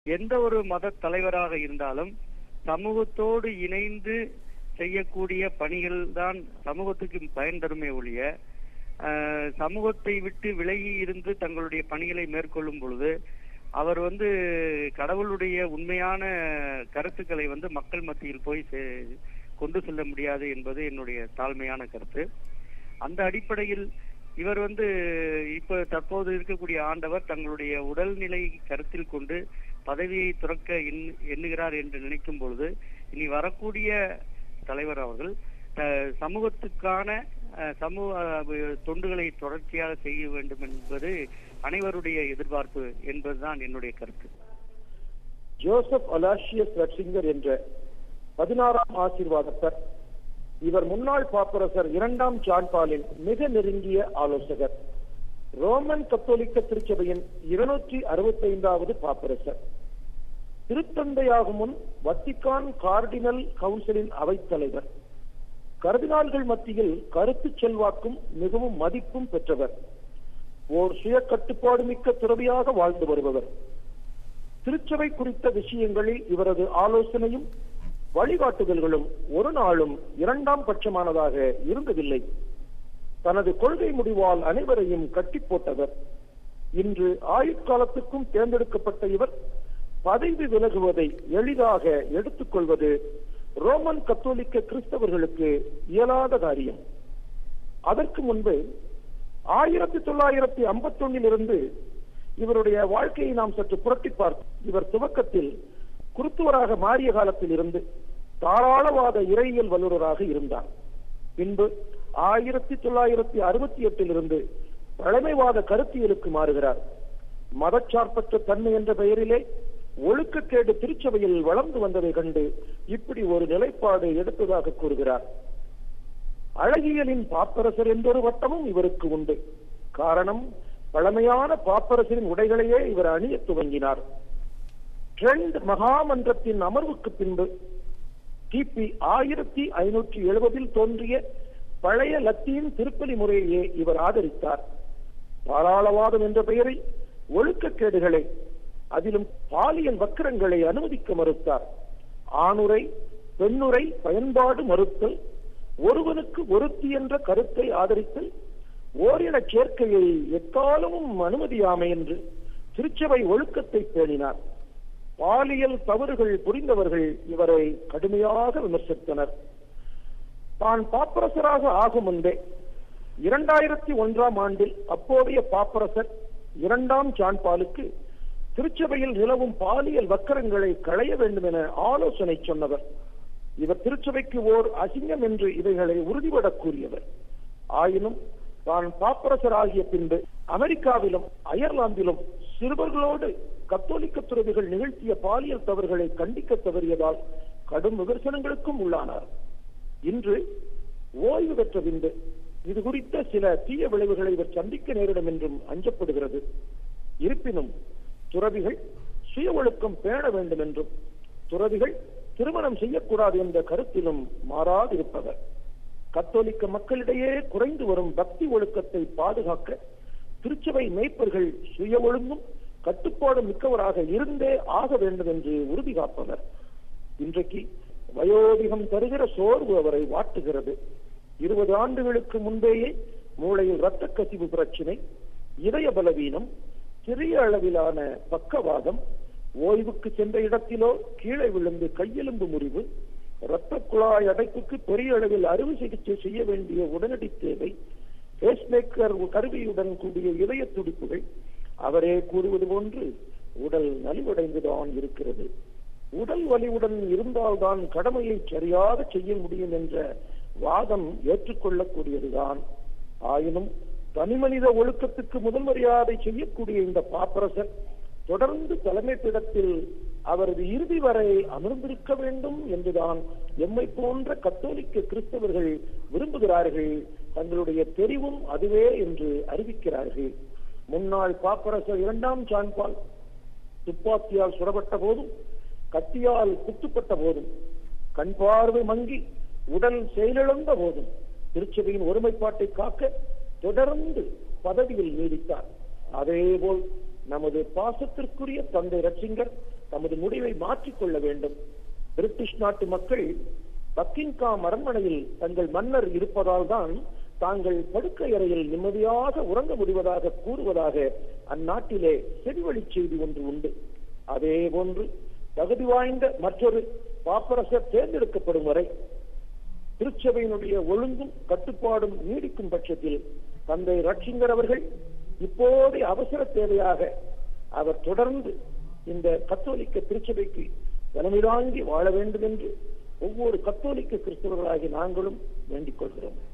எந்த ஒரு மத தலைவராக இருந்தாலும் சமூகத்தோடு இணைந்து செய்யக்கூடிய பணிகள் தான் சமூகத்துக்கு பயன் தருமே ஒழிய அஹ், சமூகத்தை விட்டு விலகி இருந்து தங்களுடைய பணிகளை மேற்கொள்ளும் பொழுது அவர் வந்து கடவுளுடைய உண்மையான கருத்துக்களை வந்து மக்கள் மத்தியில் போய் சே- கொண்டு செல்ல முடியாது என்பது என்னுடைய தாழ்மையான கருத்து அந்த அடிப்படையில் இவர் வந்து இப்ப தற்போது இருக்கக்கூடிய ஆண்டவர் தங்களுடைய உடல்நிலை கருத்தில் கொண்டு பதவியை துறக்க எண்ணு- எண்ணுகிறார் என்று நினைக்கும் பொழுது இனி வரக்கூடிய தலைவர் அவர்கள் த- சமூகத்துக்கான அஹ், சமூக அஹ், தொண்டுகளை தொடர்ச்சியாக செய்ய வேண்டும் என்பது அனைவருடைய எதிர்பார்ப்பு என்பதுதான் என்னுடைய கருத்து ஜோசப் அலாஷியஸ் ரட்சிங்கர் என்ற பதினாறாம் ஆசீர்வாதத்தர் இவர் முன்னாள் பாப்பரசர் இரண்டாம் ஜான்பாலின் மிக நெருங்கிய ஆலோசகர் ரோமன் கத்தோலிக்க திருச்சபையின் இருநூற்றி அறுபத்தி ஐந்தாவது பாப்பரசர் திருத்தந்தையாகும் முன் வத்திக்கான் கார்டினல் கவுன்சிலின் அவைத்தலைவர் கர்தினால்கள் மத்தியில் கருத்து செல்வாக்கும் மிகவும் மதிப்பும் பெற்றவர் ஓர் சுய கட்டுப்பாடு மிக்க துறவியாக வாழ்ந்து வருபவர் திருச்சபை குறித்த விஷயங்களில் இவரது ஆலோசனையும் வழிகாட்டுதல்களும் ஒரு நாளும் இரண்டாம் பட்சமானதாக இருந்ததில்லை தனது கொள்கை முடிவால் அனைவரையும் கட்டி போட்டவர் இன்று ஆயுட்காலத்துக்கும் தேர்ந்தெடுக்கப்பட்ட இவர் பதவி விலகுவதை எளிதாக எடுத்துக்கொள்வது ரோமன் கத்தோலிக்க கிறிஸ்தவர்களுக்கு இயலாத காரியம் அதற்கு முன்பு ஆயிரத்தி தொள்ளாயிரத்தி ஐம்பத்தி ஒன்னில் இருந்து இவருடைய வாழ்க்கையை நாம் சற்று புரட்டி பார்த்தோம் இவர் துவக்கத்தில் குருத்துவராக மாறிய காலத்தில் இருந்து தாராளவாத இறையியல் வல்லுநராக இருந்தார் பின்பு ஆயிரத்தி தொள்ளாயிரத்தி அறுபத்தி எட்டிலிருந்து பழமைவாத கருத்தியலுக்கு மாறுகிறார் மதச்சார்பற்ற தன்மை என்ற பெயரிலே ஒழுக்கக்கேடு திருச்சபையில் வளர்ந்து வந்ததை கண்டு இப்படி ஒரு நிலைப்பாடு எடுத்ததாக கூறுகிறார் அழகியலின் பாப்பரசர் என்றொரு வட்டமும் இவருக்கு உண்டு காரணம் பழமையான பாப்பரசரின் உடைகளையே இவர் அணிய துவங்கினார் ட்ரெண்ட் மகாமன்றத்தின் அமர்வுக்கு பின்பு கிபி ஆயிரத்தி ஐநூற்றி எழுபதில் தோன்றிய பழைய லத்தீன் திருப்பலி முறையையே இவர் ஆதரித்தார் தாராளவாதம் என்ற பெயரில் ஒழுக்கக்கேடுகளை அதிலும் பாலியல் வக்கிரங்களை அனுமதிக்க மறுத்தார் ஆணுரை பெண்ணுரை பயன்பாடு மறுத்தல் ஒருவனுக்கு ஒருத்தி என்ற கருத்தை ஆதரித்தல் ஓரின சேர்க்கையை எக்காலமும் அனுமதியாமை என்று திருச்சபை ஒழுக்கத்தை பேணினார் பாலியல் தவறுகள் புரிந்தவர்கள் இவரை கடுமையாக விமர்சித்தனர் தான் பாப்பரசராக ஆகும் முன்பே இரண்டாயிரத்தி ஒன்றாம் ஆண்டில் அப்போதைய பாப்பரசர் இரண்டாம் ஜான்பாலுக்கு திருச்சபையில் நிலவும் பாலியல் வக்கரங்களை களைய வேண்டும் என ஆலோசனை சொன்னவர் இவர் திருச்சபைக்கு ஓர் அசிங்கம் என்று இவைகளை உறுதிபட கூறியவர் ஆயினும் தான் பாப்பரசர் ஆகிய பின்பு அமெரிக்காவிலும் அயர்லாந்திலும் சிறுவர்களோடு கத்தோலிக்க துறவிகள் நிகழ்த்திய பாலியல் தவறுகளை கண்டிக்க தவறியதால் கடும் விமர்சனங்களுக்கும் உள்ளானார் இன்று ஓய்வு பெற்ற பின்பு இது குறித்த சில தீய விளைவுகளை இவர் சந்திக்க நேரிடும் என்றும் அஞ்சப்படுகிறது இருப்பினும் துறவிகள் சுய ஒழுக்கம் பேண வேண்டும் என்றும் துறவிகள் திருமணம் செய்யக்கூடாது என்ற கருத்திலும் மாறாதிருப்பவர் கத்தோலிக்க மக்களிடையே குறைந்து வரும் பக்தி ஒழுக்கத்தை பாதுகாக்க திருச்சபை மேய்ப்பர்கள் சுய ஒழுங்கும் கட்டுப்பாடு மிக்கவராக இருந்தே ஆக வேண்டும் என்று உறுதி காப்பவர் இன்றைக்கு வயோதிகம் தருகிற சோர்வு அவரை வாட்டுகிறது இருபது ஆண்டுகளுக்கு முன்பேயே மூளையில் இரத்த கசிவு பிரச்சினை இதய பலவீனம் சிறிய அளவிலான பக்கவாதம் ஓய்வுக்கு சென்ற இடத்திலோ கீழே விழுந்து கையெலும்பு முறிவு இரத்த குழாய் அடைப்புக்கு பெரிய அளவில் அறுவை சிகிச்சை செய்ய வேண்டிய உடனடி தேவை பேஸ்மேக்கர் கருவியுடன் கூடிய இதய துடிப்புகள் அவரே கூறுவது போன்று உடல் நலிவடைந்துதான் இருக்கிறது உடல் வலிவுடன் இருந்தால்தான் கடமையை சரியாக செய்ய முடியும் என்ற வாதம் ஏற்றுக்கொள்ளக்கூடியதுதான் ஆயினும் தனிமனித ஒழுக்கத்துக்கு முதல் மரியாதை செய்யக்கூடிய இந்த பாப்பரசர் தொடர்ந்து தலைமை பீடத்தில் அவரது இறுதி வரை அமர்ந்திருக்க வேண்டும் என்றுதான் எம்மை போன்ற கத்தோலிக்க கிறிஸ்தவர்கள் விரும்புகிறார்கள் தங்களுடைய தெரிவும் அதுவே என்று அறிவிக்கிறார்கள் முன்னாள் பாப்பரசர் இரண்டாம் சான்பால் துப்பாக்கியால் சுடப்பட்ட போதும் கத்தியால் குத்துப்பட்ட போதும் கண் பார்வை மங்கி உடல் செயலிழந்த போதும் திருச்சபையின் ஒருமைப்பாட்டை காக்க தொடர்ந்து பதவியில் நீடித்தார் அதேபோல் நமது பாசத்திற்குரிய தந்தை ரட்சிங்கர் தமது முடிவை மாற்றிக்கொள்ள வேண்டும் பிரிட்டிஷ் நாட்டு மக்கள் பக்கின்காம் அரண்மனையில் தங்கள் மன்னர் இருப்பதால் தான் தாங்கள் படுக்கை அறையில் நிம்மதியாக உறங்க முடிவதாக கூறுவதாக அந்நாட்டிலே செவிவழி செய்தி ஒன்று உண்டு அதே போன்று தகுதி வாய்ந்த மற்றொரு பாப்பரசர் தேர்ந்தெடுக்கப்படும் வரை திருச்சபையினுடைய ஒழுங்கும் கட்டுப்பாடும் நீடிக்கும் பட்சத்தில் தந்தை ரட்சிங்கர் அவர்கள் இப்போதைய அவசர தேவையாக அவர் தொடர்ந்து இந்த கத்தோலிக்க திருச்சபைக்கு தலைமைதாங்கி வாழ வேண்டும் என்று ஒவ்வொரு கத்தோலிக்க கிறிஸ்தவர்களாகி நாங்களும் வேண்டிக் கொள்கிறோம்